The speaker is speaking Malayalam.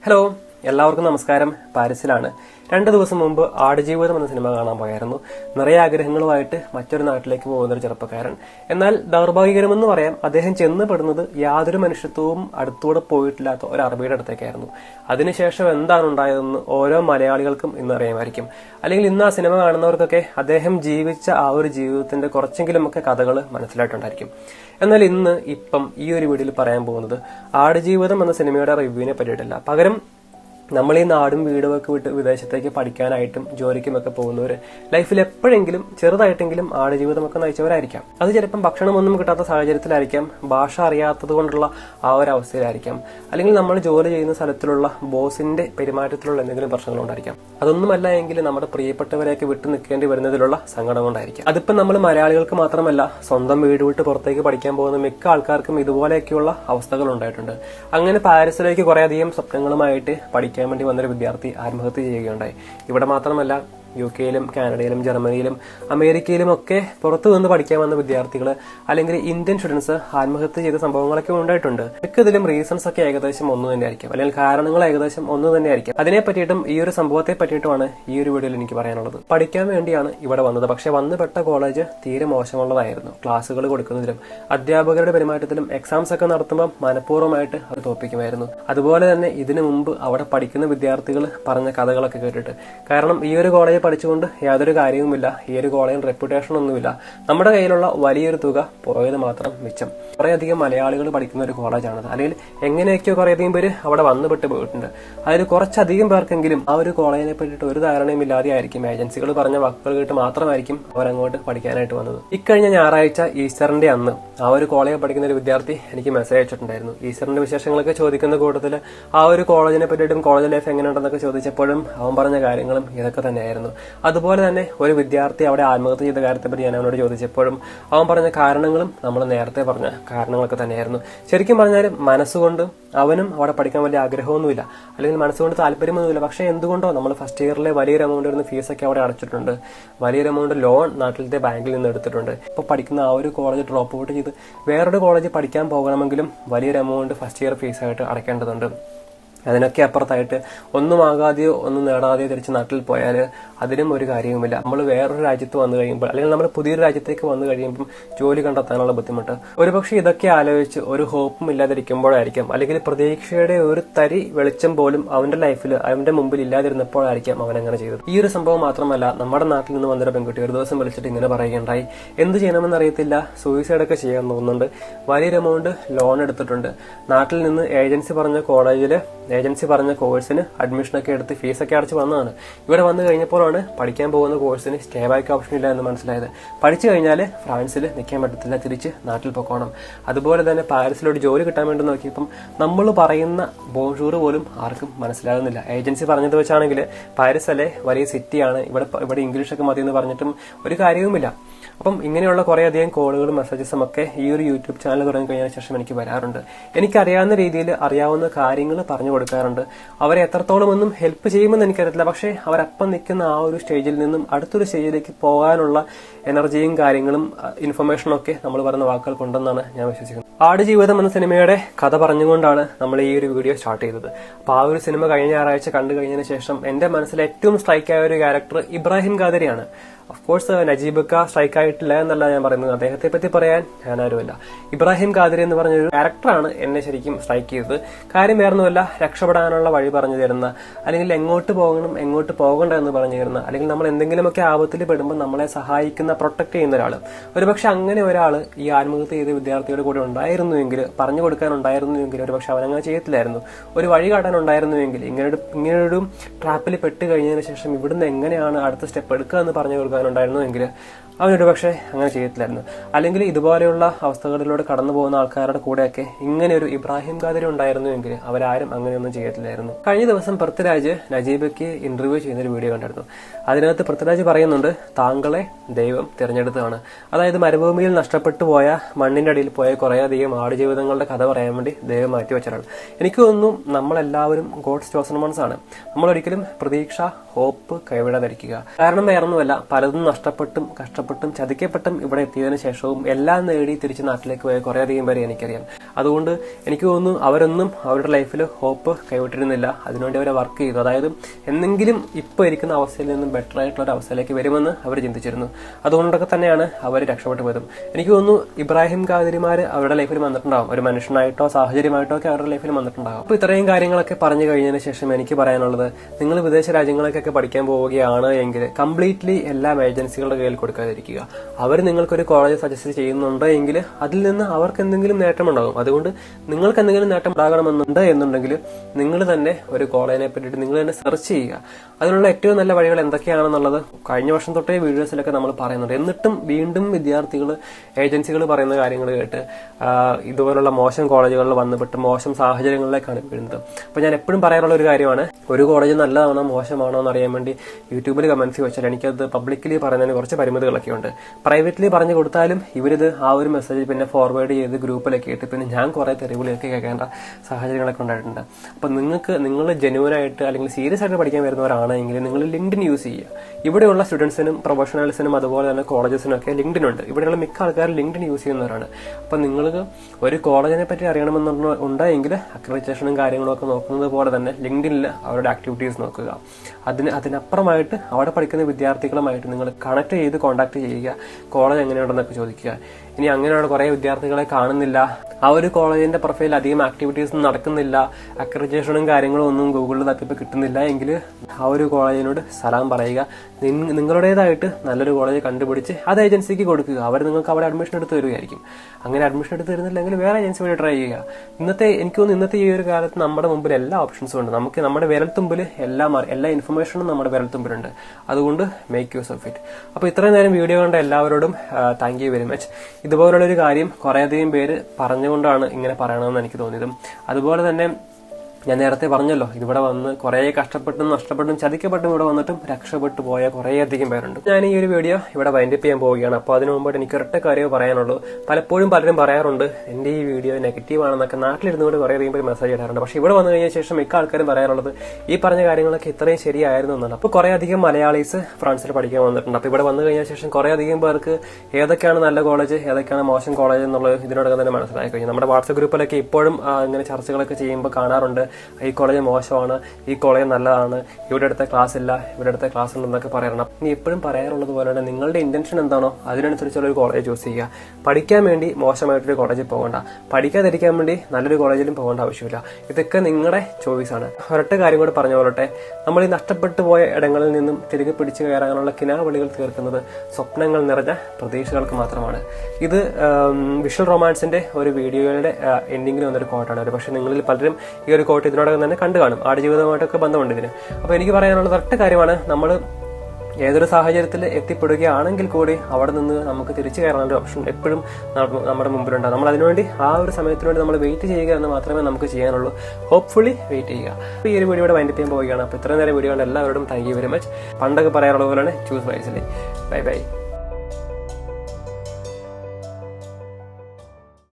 ഹലോ എല്ലാവർക്കും നമസ്കാരം പാരീസിലാണ് രണ്ട് ദിവസം മുമ്പ് ആടുജീവിതം എന്ന സിനിമ കാണാൻ പോയായിരുന്നു നിറയെ ആഗ്രഹങ്ങളുമായിട്ട് മറ്റൊരു നാട്ടിലേക്ക് പോകുന്ന ഒരു ചെറുപ്പക്കാരൻ എന്നാൽ ദൗർഭാഗ്യകരമെന്ന് പറയാം അദ്ദേഹം ചെന്ന് പെടുന്നത് യാതൊരു മനുഷ്യത്വവും അടുത്തൂടെ പോയിട്ടില്ലാത്ത ഒരു അറബിയുടെ അടുത്തേക്കായിരുന്നു അതിനുശേഷം എന്താണ് ഉണ്ടായതെന്ന് ഓരോ മലയാളികൾക്കും ഇന്ന് അറിയാമായിരിക്കും അല്ലെങ്കിൽ ഇന്ന് ആ സിനിമ കാണുന്നവർക്കൊക്കെ അദ്ദേഹം ജീവിച്ച ആ ഒരു ജീവിതത്തിന്റെ കുറച്ചെങ്കിലുമൊക്കെ കഥകൾ മനസ്സിലായിട്ടുണ്ടായിരിക്കും എന്നാൽ ഇന്ന് ഇപ്പം ഈ ഒരു വീഡിയോയിൽ പറയാൻ പോകുന്നത് ആടുജീവിതം എന്ന സിനിമയുടെ റിവ്യൂവിനെ പറ്റിയിട്ടില്ല പകരം നമ്മൾ ഈ നാടും വീടും ഒക്കെ വിട്ട് വിദേശത്തേക്ക് പഠിക്കാനായിട്ടും ജോലിക്കുമൊക്കെ പോകുന്നവർ ലൈഫിൽ എപ്പോഴെങ്കിലും ചെറുതായിട്ടെങ്കിലും ആടുജീവിതമൊക്കെ നയിച്ചവരായിരിക്കാം അത് ചിലപ്പം ഭക്ഷണമൊന്നും കിട്ടാത്ത സാഹചര്യത്തിലായിരിക്കാം ഭാഷ അറിയാത്തത് കൊണ്ടുള്ള ആ ഒരു അവസ്ഥയിലായിരിക്കാം അല്ലെങ്കിൽ നമ്മൾ ജോലി ചെയ്യുന്ന സ്ഥലത്തിലുള്ള ബോസിന്റെ പെരുമാറ്റത്തിലുള്ള എന്തെങ്കിലും പ്രശ്നങ്ങളുണ്ടായിരിക്കാം അതൊന്നുമല്ല എങ്കിൽ നമ്മുടെ പ്രിയപ്പെട്ടവരെയൊക്കെ വിട്ടു നിൽക്കേണ്ടി വരുന്നതിലുള്ള സങ്കടം കൊണ്ടായിരിക്കാം അതിപ്പം നമ്മൾ മലയാളികൾക്ക് മാത്രമല്ല സ്വന്തം വീട് വിട്ട് പുറത്തേക്ക് പഠിക്കാൻ പോകുന്ന മിക്ക ആൾക്കാർക്കും ഇതുപോലെയൊക്കെയുള്ള അവസ്ഥകൾ ഉണ്ടായിട്ടുണ്ട് അങ്ങനെ പാരീസിലേക്ക് കുറേയധികം സ്വപ്നങ്ങളുമായിട്ട് പഠിക്കാൻ വേണ്ടി വന്നൊരു വിദ്യാർത്ഥി ആത്മഹത്യ ചെയ്യുകയുണ്ടായി ഇവിടെ മാത്രമല്ല യു കെയിലും കാനഡയിലും ജർമ്മനിയിലും അമേരിക്കയിലും ഒക്കെ പുറത്തു നിന്ന് പഠിക്കാൻ വന്ന വിദ്യാർത്ഥികൾ അല്ലെങ്കിൽ ഇന്ത്യൻ സ്റ്റുഡൻസ് ആത്മഹത്യ ചെയ്ത സംഭവങ്ങളൊക്കെ ഉണ്ടായിട്ടുണ്ട് മിക്കതിലും റീസൺസ് ഒക്കെ ഏകദേശം ഒന്ന് തന്നെയായിരിക്കും അല്ലെങ്കിൽ കാരണങ്ങൾ ഏകദേശം ഒന്ന് തന്നെയായിരിക്കും അതിനെ പറ്റിയിട്ടും ഈ ഒരു സംഭവത്തെ പറ്റിയിട്ടുമാണ് ഈ ഒരു വീഡിയോയിൽ എനിക്ക് പറയാനുള്ളത് പഠിക്കാൻ വേണ്ടിയാണ് ഇവിടെ വന്നത് പക്ഷെ വന്നു പെട്ട കോളേജ് തീരെ മോശമുള്ളതായിരുന്നു ക്ലാസ്സുകൾ കൊടുക്കുന്നതിലും അധ്യാപകരുടെ പെരുമാറ്റത്തിലും എക്സാംസ് ഒക്കെ നടത്തുമ്പോൾ മനഃപൂർവ്വമായിട്ട് അവർ തോപ്പിക്കുമായിരുന്നു അതുപോലെ തന്നെ ഇതിനു മുമ്പ് അവിടെ പഠിക്കുന്ന വിദ്യാർത്ഥികൾ പറഞ്ഞ കഥകളൊക്കെ കേട്ടിട്ട് കാരണം ഈ ഒരു കോളേജ് പഠിച്ചുകൊണ്ട് യാതൊരു കാര്യവുമില്ല ഈ ഒരു കോളേജിന് റെപ്യൂട്ടേഷൻ ഒന്നുമില്ല നമ്മുടെ കയ്യിലുള്ള വലിയൊരു തുക പോയത് മാത്രം മിച്ചം കുറേയധികം മലയാളികൾ പഠിക്കുന്ന ഒരു കോളേജാണത് അല്ലെങ്കിൽ എങ്ങനെയൊക്കെയോ കുറേയധികം പേര് അവിടെ വന്നുപെട്ട് പോയിട്ടുണ്ട് അതിൽ കുറച്ചധികം പേർക്കെങ്കിലും ആ ഒരു കോളേജിനെ പറ്റിയിട്ട് ഒരു ധാരണയും ഇല്ലാതെ ആയിരിക്കും ഏജൻസികൾ പറഞ്ഞ വാക്കുകൾ കേട്ട് മാത്രമായിരിക്കും അവരങ്ങോട്ട് പഠിക്കാനായിട്ട് വന്നത് ഇക്കഴിഞ്ഞ ഞായറാഴ്ച ഈസ്റ്ററിന്റെ അന്ന് ആ ഒരു കോളേജിൽ പഠിക്കുന്ന ഒരു വിദ്യാർത്ഥി എനിക്ക് മെസ്സേജ് അയച്ചിട്ടുണ്ടായിരുന്നു ഈസ്റ്ററിന്റെ വിശേഷങ്ങളൊക്കെ ചോദിക്കുന്ന കൂട്ടത്തിൽ ആ ഒരു കോളേജിനെ പറ്റിയിട്ടും കോളേജ് ലൈഫ് എങ്ങനെയുണ്ടെന്നൊക്കെ ചോദിച്ചപ്പോഴും അവൻ പറഞ്ഞ കാര്യങ്ങളും ഇതൊക്കെ തന്നെയായിരുന്നു അതുപോലെ തന്നെ ഒരു വിദ്യാർത്ഥി അവിടെ ആത്മഹത്യ ചെയ്ത കാര്യത്തെപ്പറ്റി ഞാൻ അവനോട് ചോദിച്ചപ്പോഴും അവൻ പറഞ്ഞ കാരണങ്ങളും നമ്മൾ നേരത്തെ പറഞ്ഞ കാരണങ്ങളൊക്കെ തന്നെയായിരുന്നു ശരിക്കും പറഞ്ഞാൽ മനസ്സുകൊണ്ട് അവനും അവിടെ പഠിക്കാൻ വലിയ ആഗ്രഹമൊന്നുമില്ല അല്ലെങ്കിൽ മനസ്സുകൊണ്ട് താല്പര്യമൊന്നുമില്ല പക്ഷേ എന്തുകൊണ്ടോ നമ്മൾ ഫസ്റ്റ് ഇയറിലെ വലിയൊരു എമൗണ്ട് വരുന്ന ഫീസൊക്കെ അവിടെ അടച്ചിട്ടുണ്ട് വലിയൊരു എമൗണ്ട് ലോൺ നാട്ടിലത്തെ ബാങ്കിൽ നിന്ന് എടുത്തിട്ടുണ്ട് ഇപ്പോൾ പഠിക്കുന്ന ആ ഒരു കോളേജ് ഡ്രോപ്പ് ഔട്ട് ചെയ്ത് വേറൊരു കോളേജ് പഠിക്കാൻ പോകണമെങ്കിലും വലിയൊരു എമൗണ്ട് ഫസ്റ്റ് ഇയർ ഫീസായിട്ട് അടയ്ക്കേണ്ടതുണ്ട് അതിനൊക്കെ അപ്പുറത്തായിട്ട് ഒന്നും ആകാതെയോ ഒന്നും നേടാതെയോ തിരിച്ച് നാട്ടിൽ പോയാൽ അതിനും ഒരു കാര്യവുമില്ല നമ്മൾ വേറൊരു രാജ്യത്ത് വന്നു കഴിയുമ്പോൾ അല്ലെങ്കിൽ നമ്മൾ പുതിയൊരു രാജ്യത്തേക്ക് വന്നു കഴിയുമ്പോൾ ജോലി കണ്ടെത്താനുള്ള ബുദ്ധിമുട്ട് ഒരുപക്ഷെ ഇതൊക്കെ ആലോചിച്ച് ഒരു ഹോപ്പും ഇല്ലാതിരിക്കുമ്പോഴായിരിക്കും അല്ലെങ്കിൽ പ്രതീക്ഷയുടെ ഒരു തരി വെളിച്ചം പോലും അവന്റെ ലൈഫിൽ അവന്റെ മുമ്പിൽ ഇല്ലാതിരുന്നപ്പോഴായിരിക്കും അവൻ അങ്ങനെ ചെയ്തത് ഈ ഒരു സംഭവം മാത്രമല്ല നമ്മുടെ നാട്ടിൽ നിന്ന് വന്നൊരു പെൺകുട്ടി ഒരു ദിവസം വിളിച്ചിട്ട് ഇങ്ങനെ പറയുകയുണ്ടായി എന്ത് ചെയ്യണമെന്ന് അറിയത്തില്ല സൂയിസൈഡ് ഒക്കെ ചെയ്യാൻ തോന്നുന്നുണ്ട് വലിയൊരു എമൗണ്ട് ലോൺ എടുത്തിട്ടുണ്ട് നാട്ടിൽ നിന്ന് ഏജൻസി പറഞ്ഞ കോളേജിൽ ഏജൻസി പറഞ്ഞ കോഴ്സിന് അഡ്മിഷനൊക്കെ എടുത്ത് ഫീസൊക്കെ അടച്ച് വന്നതാണ് ഇവിടെ വന്നു കഴിഞ്ഞപ്പോഴാണ് പഠിക്കാൻ പോകുന്ന കോഴ്സിന് സ്റ്റേ ബാക്ക് ഓപ്ഷൻ ഇല്ല എന്ന് മനസ്സിലായത് പഠിച്ചു കഴിഞ്ഞാൽ ഫ്രാൻസിൽ നിൽക്കാൻ പറ്റത്തില്ല തിരിച്ച് നാട്ടിൽ പൊക്കോണം അതുപോലെ തന്നെ പാരീസിലൊരു ജോലി കിട്ടാൻ വേണ്ടി നോക്കിയപ്പം നമ്മൾ പറയുന്ന ബോഷൂർ പോലും ആർക്കും മനസ്സിലാകുന്നില്ല ഏജൻസി പറഞ്ഞത് വെച്ചാണെങ്കിൽ പാരീസ് അല്ലേ വലിയ സിറ്റിയാണ് ഇവിടെ ഇവിടെ ഇംഗ്ലീഷൊക്കെ മതി എന്ന് പറഞ്ഞിട്ടും ഒരു കാര്യവുമില്ല അപ്പം ഇങ്ങനെയുള്ള കുറേയധികം കോളുകളും മെസ്സേജസും ഒക്കെ ഈ ഒരു യൂട്യൂബ് ചാനൽ തുടങ്ങി കഴിഞ്ഞ ശേഷം എനിക്ക് വരാറുണ്ട് എനിക്കറിയാവുന്ന രീതിയിൽ അറിയാവുന്ന കാര്യങ്ങൾ പറഞ്ഞു കൊടുക്കാറുണ്ട് അവരെ എത്രത്തോളം ഒന്നും ഹെൽപ്പ് ചെയ്യുമെന്ന് എനിക്കറിയത്തില്ല പക്ഷേ അവരപ്പം നിൽക്കുന്ന ആ ഒരു സ്റ്റേജിൽ നിന്നും അടുത്തൊരു സ്റ്റേജിലേക്ക് പോകാനുള്ള എനർജിയും കാര്യങ്ങളും ഇൻഫർമേഷനും ഒക്കെ നമ്മൾ പറയുന്ന വാക്കുകൾ കൊണ്ടെന്നാണ് ഞാൻ വിശ്വസിക്കുന്നത് ആടുജീവിതം എന്ന സിനിമയുടെ കഥ പറഞ്ഞുകൊണ്ടാണ് നമ്മൾ ഈ ഒരു വീഡിയോ സ്റ്റാർട്ട് ചെയ്തത് അപ്പൊ ആ ഒരു സിനിമ കഴിഞ്ഞ ഞായറാഴ്ച കണ്ടു കഴിഞ്ഞതിന് ശേഷം എന്റെ മനസ്സിൽ ഏറ്റവും സ്ട്രൈക്ക് ആയ ഒരു ക്യാരക്ടർ ഇബ്രാഹിം ഖാദരിയാണ് കോഴ്സ് നജീബക്ക സ്ട്രൈക്ക് ആയിട്ടില്ല എന്നല്ല ഞാൻ പറയുന്നത് അദ്ദേഹത്തെ പറ്റി പറയാൻ ഞാൻ ആരുമല്ല ഇബ്രാഹിം ഖാദരി എന്ന് പറഞ്ഞ ഒരു ക്യാരക്ടറാണ് എന്നെ ശരിക്കും സ്ട്രൈക്ക് ചെയ്തത് കാര്യം വേറൊന്നുമല്ല രക്ഷപ്പെടാനുള്ള വഴി പറഞ്ഞു തരുന്ന അല്ലെങ്കിൽ എങ്ങോട്ട് പോകണം എങ്ങോട്ട് പോകണ്ട എന്ന് പറഞ്ഞു തരുന്ന അല്ലെങ്കിൽ നമ്മൾ എന്തെങ്കിലുമൊക്കെ ആപത്തിൽ പെടുമ്പോൾ നമ്മളെ സഹായിക്കുന്ന പ്രൊട്ടക്ട് ചെയ്യുന്ന ഒരാൾ ഒരുപക്ഷെ അങ്ങനെ ഒരാൾ ഈ ആത്മഹത്യ ചെയ്ത വിദ്യാർത്ഥിയുടെ കൂടെ ഉണ്ടായിരുന്നുവെങ്കിൽ പറഞ്ഞു കൊടുക്കാൻ ഉണ്ടായിരുന്നുവെങ്കിൽ ഒരുപക്ഷെ അവനങ്ങനെ ചെയ്യത്തില്ലായിരുന്നു ഒരു വഴി കാട്ടാൻ ഉണ്ടായിരുന്നുവെങ്കിൽ ഇങ്ങനൊരു ഇങ്ങനൊരു ട്രാപ്പിൽ പെട്ട് കഴിഞ്ഞതിന് ശേഷം ഇവിടുന്ന് എങ്ങനെയാണ് അടുത്ത സ്റ്റെപ്പ് എടുക്കുക എന്ന് പറഞ്ഞു കൊടുക്കാനുണ്ടായിരുന്നുവെങ്കിൽ അവനൊരു പക്ഷേ അങ്ങനെ ചെയ്യത്തില്ലായിരുന്നു അല്ലെങ്കിൽ ഇതുപോലെയുള്ള അവസ്ഥകളിലൂടെ കടന്നു പോകുന്ന ആൾക്കാരുടെ കൂടെയൊക്കെ ഇങ്ങനെ ഒരു ഇബ്രാഹിം ഖാദരി ഉണ്ടായിരുന്നുവെങ്കിൽ അവരാരും അങ്ങനെയൊന്നും ചെയ്യത്തില്ലായിരുന്നു കഴിഞ്ഞ ദിവസം പൃഥ്വിരാജ് നജീബയ്ക്ക് ഇന്റർവ്യൂ ചെയ്യുന്ന ഒരു വീഡിയോ കണ്ടായിരുന്നു അതിനകത്ത് പൃഥ്വിരാജ് പറയുന്നുണ്ട് താങ്കളെ ദൈവം തിരഞ്ഞെടുത്തതാണ് അതായത് മരുഭൂമിയിൽ നഷ്ടപ്പെട്ടു പോയ മണ്ണിന്റെ അടിയിൽ പോയ കുറേയധികം ആടുജീവിതങ്ങളുടെ കഥ പറയാൻ വേണ്ടി ദൈവം മാറ്റിവെച്ചതാണ് എനിക്ക് തോന്നുന്നു നമ്മളെല്ലാവരും ഗോഡ്സ് ചോസൺ വൺസ് ആണ് നമ്മൾ ഒരിക്കലും പ്രതീക്ഷ ഹോപ്പ് കൈവിടാതിരിക്കുക കാരണം വേറൊന്നുമല്ല പലതും നഷ്ടപ്പെട്ടും കഷ്ടപ്പെട്ടും കഷ്ടപ്പെട്ടും ചതിക്കപ്പെട്ടും ഇവിടെ എത്തിയതിനു ശേഷവും എല്ലാം നേടി തിരിച്ച് നാട്ടിലേക്ക് പോയ കുറേയധികം പേരെ എനിക്കറിയാം അതുകൊണ്ട് എനിക്ക് തോന്നുന്നു അവരൊന്നും അവരുടെ ലൈഫിൽ ഹോപ്പ് കൈവിട്ടിരുന്നില്ല അതിനുവേണ്ടി അവരെ വർക്ക് ചെയ്തു അതായത് എന്തെങ്കിലും ഇപ്പോൾ ഇരിക്കുന്ന അവസ്ഥയിൽ നിന്നും ബെറ്റർ ആയിട്ടുള്ള ഒരു അവസ്ഥയിലേക്ക് വരുമെന്ന് അവർ ചിന്തിച്ചിരുന്നു അതുകൊണ്ടൊക്കെ തന്നെയാണ് അവർ രക്ഷപ്പെട്ടു പോയതും എനിക്ക് തോന്നുന്നു ഇബ്രാഹിം കാതിരിമാർ അവരുടെ ലൈഫിൽ വന്നിട്ടുണ്ടാവും ഒരു മനുഷ്യനായിട്ടോ സാഹചര്യമായിട്ടോ ഒക്കെ അവരുടെ ലൈഫിൽ വന്നിട്ടുണ്ടാകും അപ്പോൾ ഇത്രയും കാര്യങ്ങളൊക്കെ പറഞ്ഞു കഴിഞ്ഞതിന് ശേഷം എനിക്ക് പറയാനുള്ളത് നിങ്ങൾ വിദേശ രാജ്യങ്ങളിലേക്കൊക്കെ പഠിക്കാൻ പോവുകയാണ് എങ്കിൽ കംപ്ലീറ്റ്ലി എല്ലാം ഏജൻസികളുടെ കയ്യിൽ കൊടുക്കാതിരിക്കുക അവർ നിങ്ങൾക്കൊരു കോളേജ് സജസ്റ്റ് ചെയ്യുന്നുണ്ട് എങ്കിൽ അതിൽ നിന്ന് അവർക്ക് എന്തെങ്കിലും നേട്ടമുണ്ടാകും അതുകൊണ്ട് നിങ്ങൾക്ക് എന്തെങ്കിലും നേട്ടം ഉണ്ടാകണമെന്നുണ്ട് എന്നുണ്ടെങ്കിൽ നിങ്ങൾ തന്നെ ഒരു കോളേജിനെ പറ്റിയിട്ട് നിങ്ങൾ തന്നെ സെർച്ച് ചെയ്യുക അതിനുള്ള ഏറ്റവും നല്ല വഴികൾ എന്തൊക്കെയാണെന്നുള്ളത് കഴിഞ്ഞ വർഷം തൊട്ടേ വീഡിയോസിലൊക്കെ നമ്മൾ പറയുന്നുണ്ട് എന്നിട്ടും വീണ്ടും വിദ്യാർത്ഥികൾ ഏജൻസികൾ പറയുന്ന കാര്യങ്ങൾ കേട്ട് ആ, ഇതുപോലുള്ള മോശം കോളേജുകളിൽ വന്നുപെട്ട് മോശം സാഹചര്യങ്ങളിലേക്കാണ് വീഴുന്നത് അപ്പോൾ ഞാൻ എപ്പോഴും പറയാനുള്ള ഒരു കാര്യമാണ് ഒരു കോളേജ് നല്ലതാണോ മോശമാണോ എന്ന് അറിയാൻ വേണ്ടി യൂട്യൂബിൽ കമന്റ്സ് വെച്ചാൽ എനിക്കത് പബ്ലിക്കലി പറയുന്നതിന് കുറച്ച് പരിമിതികളൊക്കെ ഉണ്ട് പ്രൈവറ്റ്ലി പറഞ്ഞു കൊടുത്താലും ഇവരിത് ആ ഒരു മെസ്സേജ് പിന്നെ ഫോർവേഡ് ചെയ്ത് ഗ്രൂപ്പിലൊക്കെ ഇട്ട് പിന്നെ ഞാൻ കുറെ തെരുവിളിയൊക്കെ കേൾക്കേണ്ട സാഹചര്യങ്ങളൊക്കെ ഉണ്ടായിട്ടുണ്ട് അപ്പോൾ നിങ്ങൾക്ക് നിങ്ങൾ ജെന്യൂനായിട്ട് അല്ലെങ്കിൽ സീരിയസ് ആയിട്ട് പഠിക്കാൻ വരുന്നവരാണെങ്കിൽ നിങ്ങൾ ലിങ്ക്ഡിൻ യൂസ് ചെയ്യുക ഇവിടെയുള്ള സ്റ്റുഡൻസിനും പ്രൊഫഷണൽസിനും അതുപോലെ തന്നെ കോളേജസിനും ഒക്കെ ലിങ്ക്ഡിൻ ഉണ്ട് ഇവിടെയുള്ള മിക്ക ആൾക്കാരും ലിങ്ക്ഡിൻ യൂസ് ചെയ്യുന്നവരാണ് അപ്പോൾ നിങ്ങൾക്ക് ഒരു കോളേജിനെ പറ്റി അറിയണമെന്നുള്ള ഉണ്ടെങ്കിൽ അക്രഡിറ്റേഷനും കാര്യങ്ങളും ഒക്കെ നോക്കുന്നത് പോലെ തന്നെ ലിങ്ക്ഡിനിൽ അവരുടെ ആക്ടിവിറ്റീസ് നോക്കുക അതിന് അതിനപ്പുറമായിട്ട് അവിടെ പഠിക്കുന്ന വിദ്യാർത്ഥികളുമായിട്ട് നിങ്ങൾ കണക്ട് ചെയ്ത് കോൺടാക്ട് ചെയ്യുക കോളേജ് എങ്ങനെയുണ്ടെന്നൊക്കെ ചോദിക്കുക ഇനി അങ്ങനെയുള്ള കുറേ വിദ്യാർത്ഥികളെ കാണുന്നില്ല ആ ഒരു കോളേജിന്റെ പ്രൊഫൈൽ അധികം ആക്ടിവിറ്റീസ് ഒന്നും നടക്കുന്നില്ല അക്രഡിറ്റേഷനും കാര്യങ്ങളും ഒന്നും ഗൂഗിളിൽ തപ്പിപ്പോൾ കിട്ടുന്നില്ല എങ്കിൽ ആ ഒരു കോളേജിനോട് സലാം പറയുക നിങ്ങ- നിങ്ങളുടേതായിട്ട് നല്ലൊരു കോളേജ് കണ്ടുപിടിച്ച് അത് ഏജൻസിക്ക് കൊടുക്കുക അവർ നിങ്ങൾക്ക് അവിടെ അഡ്മിഷൻ എടുത്ത് തരുമായിരിക്കും അങ്ങനെ അഡ്മിഷൻ എടുത്ത് തരുന്നില്ലെങ്കിൽ വേറെ ഏജൻസി വഴി ട്രൈ ചെയ്യുക ഇന്നത്തെ എനിക്ക് തോന്നുന്നു ഇന്നത്തെ ഈ ഒരു കാലത്ത് നമ്മുടെ മുമ്പിൽ എല്ലാ ഓപ്ഷൻസും ഉണ്ട് നമുക്ക് നമ്മുടെ വിരൽത്തുമ്പിൽ എല്ലാം അറി- എല്ലാ ഇൻഫർമേഷനും നമ്മുടെ വിരൽത്തുമ്പിലുണ്ട് അതുകൊണ്ട് മേക്ക് യൂസ് ഓഫ് ഇറ്റ് അപ്പോൾ ഇത്രയും നേരം വീഡിയോ കണ്ട എല്ലാവരോടും താങ്ക് യു വെരി മച്ച് ഇതുപോലുള്ള ഒരു കാര്യം കുറേയധികം പേര് പറഞ്ഞുകൊണ്ടാണ് ഇങ്ങനെ പറയണമെന്ന് എനിക്ക് തോന്നിയതും അതുപോലെ തന്നെ ഞാൻ നേരത്തെ പറഞ്ഞല്ലോ ഇവിടെ വന്ന് കുറേ കഷ്ടപ്പെട്ടും നഷ്ടപ്പെട്ടും ചതിക്കപ്പെട്ടും ഇവിടെ വന്നിട്ടും രക്ഷപ്പെട്ടു പോയ കുറേയധികം പേരുണ്ട് ഞാൻ ഈ ഒരു വീഡിയോ ഇവിടെ വൈൻഡപ്പ് ചെയ്യാൻ പോവുകയാണ് അപ്പോൾ അതിനു മുമ്പായിട്ട് എനിക്ക് ഒരൊറ്റ കാര്യമേ പറയാനുള്ളൂ പലപ്പോഴും പലരും പറയാറുണ്ട് എൻ്റെ ഈ വീഡിയോ നെഗറ്റീവ് ആണെന്നൊക്കെ നാട്ടിലിരുന്നുകൊണ്ട് കുറേയധികം പേര് മെസ്സേജ് ഇടാറുണ്ട് പക്ഷേ ഇവിടെ വന്നു കഴിഞ്ഞ ശേഷം മിക്ക ആൾക്കാരും പറയാറുള്ളത് ഈ പറഞ്ഞ കാര്യങ്ങളൊക്കെ ഇത്രയും ശരിയായിരുന്നു എന്നാണ് അപ്പോൾ കുറേ അധികം മലയാളീസ് ഫ്രാൻസിൽ പഠിക്കാൻ വന്നിട്ടുണ്ട് അപ്പോൾ ഇവിടെ വന്നു കഴിഞ്ഞ ശേഷം കുറേ അധികം പേർക്ക് ഏതൊക്കെയാണ് നല്ല കോളേജ് ഏതൊക്കെയാണ് മോശം കോളേജ് എന്നുള്ളത് ഇതിനോടകം തന്നെ മനസ്സിലായി കഴിഞ്ഞു നമ്മുടെ വാട്സപ്പ് ഗ്രൂപ്പിലൊക്കെ ഇപ്പോഴും ആ, ഇങ്ങനെ ചർച്ചകളൊക്കെ ചെയ്യുമ്പോൾ കാണാറുണ്ട് ഈ കോളേജ് മോശമാണ് ഈ കോളേജ് നല്ലതാണ് ഇവിടെ അടുത്ത ക്ലാസ് ഇല്ല ഇവിടെ അടുത്ത ക്ലാസ് ഉണ്ടെന്നൊക്കെ പറയാറുണ്ട് അപ്പം നീ എപ്പോഴും പറയാറുള്ളത് പോലെ തന്നെ നിങ്ങളുടെ ഇന്റൻഷൻ എന്താണോ അതിനനുസരിച്ചുള്ള ഒരു കോളേജ് ചൂസ് ചെയ്യുക പഠിക്കാൻ വേണ്ടി മോശമായിട്ടൊരു കോളേജിൽ പോകണ്ട പഠിക്കാതിരിക്കാൻ വേണ്ടി നല്ലൊരു കോളേജിലും പോകേണ്ട ആവശ്യമില്ല ഇതൊക്കെ നിങ്ങളുടെ ചോയ്സാണ് ഒരൊറ്റ കാര്യം കൂടെ പറഞ്ഞു പോലട്ടെ നമ്മൾ ഈ നഷ്ടപ്പെട്ടു പോയ ഇടങ്ങളിൽ നിന്നും തിരികെ പിടിച്ചു കയറാനുള്ള കിനാവളികൾ തീർക്കുന്നത് സ്വപ്നങ്ങൾ നിറഞ്ഞ പ്രതീക്ഷകൾക്ക് മാത്രമാണ് ഇത് വിഷ്വൽ റൊമാൻസിന്റെ ഒരു വീഡിയോയുടെ എൻഡിങ്ങിൽ വന്നൊരു കോട്ടാണ് ഒരു പക്ഷേ നിങ്ങളിൽ പലരും ഈ ഒരു കോട്ട് ഇതിനോടകം തന്നെ കണ്ടു കാണും ആടുജീവിതമായിട്ടൊക്കെ ബന്ധമുണ്ട് ഇതിന് അപ്പോൾ എനിക്ക് പറയാനുള്ളത് ഒരൊറ്റ കാര്യമാണ് നമ്മൾ ഏതൊരു സാഹചര്യത്തിൽ എത്തിപ്പെടുകയാണെങ്കിൽ കൂടി അവിടെ നിന്ന് നമുക്ക് തിരിച്ചു കയറാനുള്ള ഓപ്ഷൻ എപ്പോഴും നമ്മ- നമ്മുടെ മുമ്പിലുണ്ടാകും നമ്മൾ അതിനുവേണ്ടി ആ ഒരു സമയത്തിന് വേണ്ടി നമ്മൾ വെയിറ്റ് ചെയ്യുക എന്ന് മാത്രമേ നമുക്ക് ചെയ്യാനുള്ളൂ ഹോപ്പ്ഫുള്ളി വെയിറ്റ് ചെയ്യുക അപ്പോൾ ഈ ഒരു വീഡിയോ ഇവിടെ വൈൻഡപ്പ് ചെയ്യാൻ പോവുകയാണ് അപ്പോൾ ഇത്രയും നേരം വീഡിയോ കണ്ട എല്ലാവരോടും താങ്ക് യു വെരി മച്ച് പണ്ടൊക്കെ പറയാറുള്ള പോലെയാണ് ചൂസ് വൈസ്ലി ബൈ ബൈ